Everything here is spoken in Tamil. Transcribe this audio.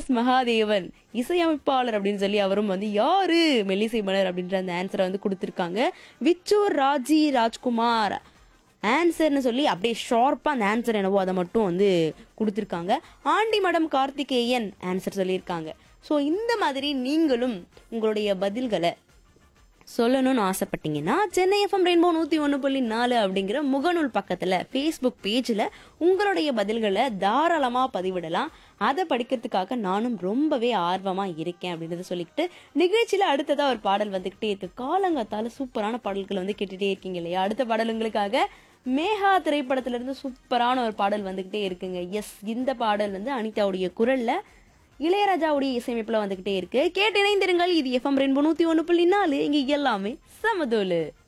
எஸ் மகாதேவன் இசையமைப்பாளர் அப்படின்னு சொல்லி அவரும் வந்து யாரு மெல்லிசை மலர் அப்படின்ற அந்த ஆன்சரை வந்து கொடுத்துருக்காங்க விச்சூர் ராஜி ராஜ்குமார் ஆன்சர்னு சொல்லி அப்படியே ஷார்ப்பாக அந்த ஆன்சர் என்னவோ அதை மட்டும் வந்து கொடுத்துருக்காங்க ஆண்டி மடம் கார்த்திகேயன் ஆன்சர் சொல்லியிருக்காங்க ஸோ இந்த மாதிரி நீங்களும் உங்களுடைய பதில்களை சொல்லணும்னு ஆசைப்பட்டீங்கன்னா சென்னை எஃப்எம் ரெயின்போ நூற்றி ஒன்று புள்ளி நாலு அப்படிங்கிற முகநூல் பக்கத்தில் ஃபேஸ்புக் பேஜில் உங்களுடைய பதில்களை தாராளமாக பதிவிடலாம் அதை படிக்கிறதுக்காக நானும் ரொம்பவே ஆர்வமாக இருக்கேன் அப்படின்றத சொல்லிக்கிட்டு நிகழ்ச்சியில் அடுத்ததாக ஒரு பாடல் வந்துக்கிட்டே இருக்கு காலங்காத்தால சூப்பரான பாடல்களை வந்து கேட்டுகிட்டே இருக்கீங்க இல்லையா அடுத்த பாடல் உங்களுக்காக மேகா திரைப்படத்திலிருந்து சூப்பரான ஒரு பாடல் வந்துக்கிட்டே இருக்குங்க எஸ் இந்த பாடல் வந்து அனிதாவுடைய குரலில் இளையராஜாவுடைய இசையமைப்புல வந்துகிட்டே இருக்கு கேட்டு இணைந்திருங்கள் இது எஃப்எம் ரெண்டு நூத்தி ஒன்று புள்ளி நாலு இங்க எல்லாமே சமதோலு